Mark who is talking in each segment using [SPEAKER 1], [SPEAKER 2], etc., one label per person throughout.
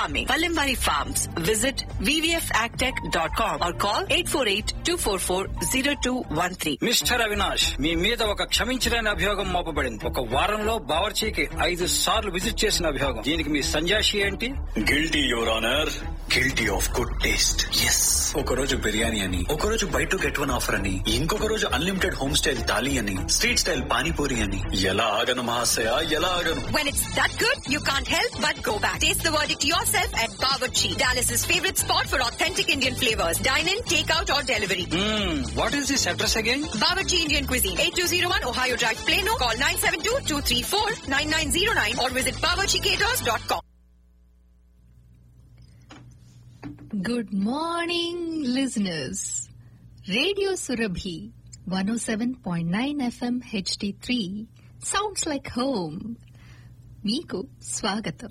[SPEAKER 1] farming. Palimbari Farms. Visit vvfagtech.com or call 848-244-0213.
[SPEAKER 2] Mister Avinash మీ మీద ఒక క్షమించలేని అభియోగం మోపబడింది ఒక వారంలో బావర్చీకి ఐదు సార్లు విజిట్ చేసిన అభియోగం దీనికి మీ సంజాషి ఏంటి
[SPEAKER 3] guilty your honour guilty of good taste yes ఒక రోజు బిర్యానీ అని ఒక రోజు buy two get one offer అని ఇంకొక రోజు అన్లిమిటెడ్ హోమ్ స్టైల్ థాలీ అని స్ట్రీట్ స్టైల్ పానీపూరి అని ఎలా ఆగను మహాశయ ఎలా ఆగను
[SPEAKER 1] When it's that good, you can't help but go back. Taste the verdict yourself at Bawarchi, Dallas's favorite spot for authentic Indian flavors. Dine in, take out or delivery.
[SPEAKER 2] What is this address again
[SPEAKER 1] Bawarchi Indian Cuisine, 8201 Ohio Drive, Plano. Call 972-234-9909 or visit bawarchicaters.com.
[SPEAKER 4] Good morning, listeners. Radio Surabhi, 107.9 FM HD3 sounds like home. మీకు స్వాగతం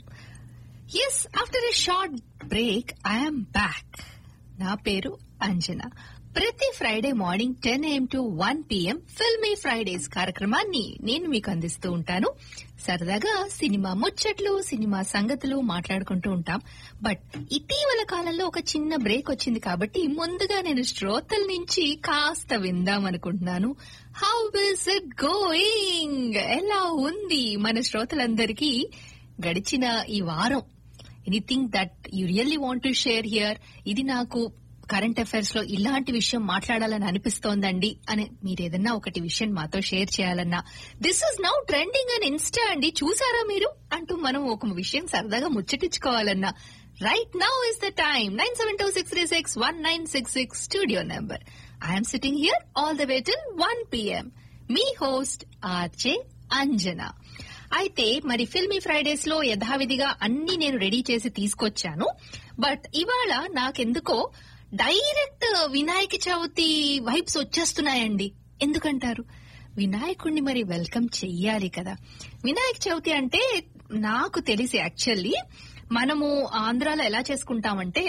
[SPEAKER 4] yes after a short break I'm back నా పేరు అంజన ప్రతి Friday morning ten AM to one PM filmy Fridays కార్యక్రమాన్ని నేను మీకు అందిస్తూ ఉంటాను సరదాగా సినిమా ముచ్చట్లు సినిమా సంగతులు మాట్లాడుకుంటూ ఉంటాం బట్ ఇటీవల కాలంలో ఒక చిన్న బ్రేక్ వచ్చింది కాబట్టి ముందుగా నేను శ్రోతల నుంచి కాస్త విందాం అనుకుంటున్నాను హౌ ఇస్ ఇట్ గోయింగ్ ఎలా ఉంది మన శ్రోతలందరికీ గడిచిన ఈ వారం anything that you really want to share here ఇది నాకు కరెంట్ అఫైర్స్ లో ఇలాంటి విషయం మాట్లాడాలని అనిపిస్తోందండి అని మీరు ఏదన్నా ఒకటి విషయం మాతో షేర్ చేయాలన్నా దిస్ ఇస్ నౌ ట్రెండింగ్ అని ఇన్స్టా అండి చూసారా మీరు అంటూ మనం ఒక విషయం సరదాగా ముచ్చటించుకోవాలన్నా right now is the time nine seven two six three six one nine six six studio number I'm sitting here all the way till one PM మీ హోస్ట్ ఆర్జే అంజనా అయితే మరి ఫిల్మీ ఫ్రైడేస్ లో యథావిధిగా అన్ని నేను రెడీ చేసి తీసుకొచ్చాను బట్ ఇవాళ నాకెందుకో డైరెక్ట్ వినాయక చవితి వైబ్స్ వచ్చేస్తున్నాయండి ఎందుకంటారు వినాయకుడిని మరి వెల్కమ్ చెయ్యాలి కదా వినాయక చవితి అంటే నాకు తెలిసి యాక్చువల్లీ మనము ఆంధ్రాలో ఎలా చేసుకుంటామంటే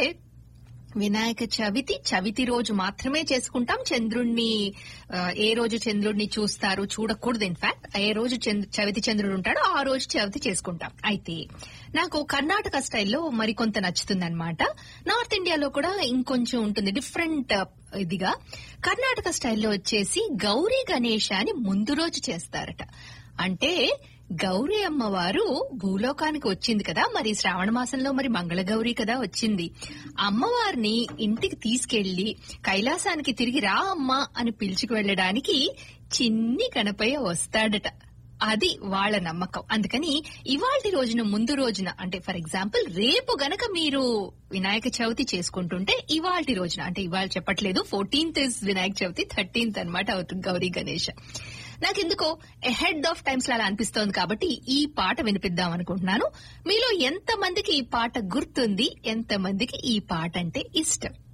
[SPEAKER 4] వినాయక చవితి చవితి రోజు మాత్రమే చేసుకుంటాం చంద్రుణ్ణి ఆ, ఏ రోజు చంద్రుడిని చూస్తారు చూడకూడదు ఇన్ఫాక్ట్ ఏ రోజు చంద్ర- చవితి చంద్రుడు ఉంటాడో ఆ రోజు చవితి చేసుకుంటాం అయితే నాకు కర్ణాటక స్టైల్లో మరి కొంత నచ్చుతుంది అనమాట నార్త్ ఇండియాలో కూడా ఇంకొంచెం ఉంటుంది డిఫరెంట్ ఇదిగా కర్ణాటక స్టైల్లో వచ్చేసి గౌరీ గణేష అని ముందు రోజు చేస్తారట అంటే గౌరీ అమ్మవారు భూలోకానికి వచ్చింది కదా మరి శ్రావణ మాసంలో మరి మంగళగౌరి కదా వచ్చింది అమ్మవారిని ఇంటికి తీసుకెళ్లి కైలాసానికి తిరిగి రా అమ్మా అని పిలుచుకు వెళ్ళడానికి చిన్ని గణపయ్య వస్తాడట అది వాళ్ళ నమ్మకం అందుకని ఇవాళ రోజున ముందు రోజున అంటే ఫర్ ఎగ్జాంపుల్ రేపు గనక మీరు వినాయక చవితి చేసుకుంటుంటే ఇవాళ రోజున అంటే ఇవాళ చెప్పట్లేదు fourteenth is Vinayaka Chavithi thirteenth అన్నమాట అవుతుంది గౌరీ గణేష్ నాకెందుకో హెడ్ ఆఫ్ టైమ్స్ అలా అనిపిస్తోంది కాబట్టి ఈ పాట వినిపిద్దాం అనుకుంటున్నాను మీలో ఎంత మందికి ఈ పాట గుర్తుంది ఎంత మందికి ఈ పాట అంటే ఇష్టం